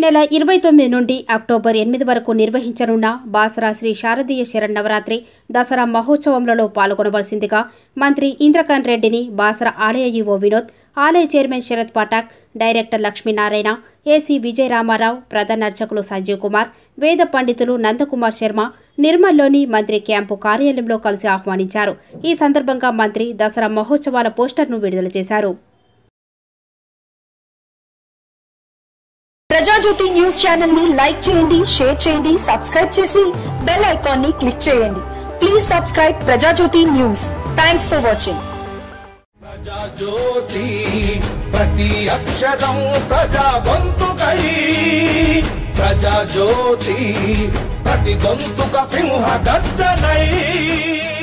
నెల ఇరవై తొమ్మిది నుండి అక్టోబర్ ఎనిమిది వరకు నిర్వహించనున్న బాసరా శ్రీ శారదీయ శరన్నవరాత్రి దసరా మహోత్సవంలో పాల్గొనవలసిందిగా మంత్రి ఇంద్రకరణ్ రెడ్డిని బాసరా ఆలయ ఈవో వినోద్ ఆలయ chairman Sarath Pathak director Lakshminarayana AC Vijaya Ramarao ప్రధాన అర్చకులు సంజీవ్ కుమార్ వేద పండితులు నందకుమార్ శర్మ నిర్మల్లోని మంత్రి క్యాంపు కార్యాలయంలో కలిసి ఆహ్వానించారు ఈ సందర్భంగా మంత్రి దసరా మహోత్సవాల పోస్టర్ను విడుదల చేశారు ప్రజాజ్యోతి న్యూస్ ఛానల్ ని లైక్ చేయండి షేర్ చేయండి సబ్స్క్రైబ్ చేసి బెల్ ఐకాన్ ని క్లిక్ చేయండి please subscribe Prajajyothi news thanks for watching Prajajyothi ప్రతి అక్షరం ప్రజా గొంతుకై ప్రజాజ్యోతి ప్రతి గొంతుక సింహ గర్జనై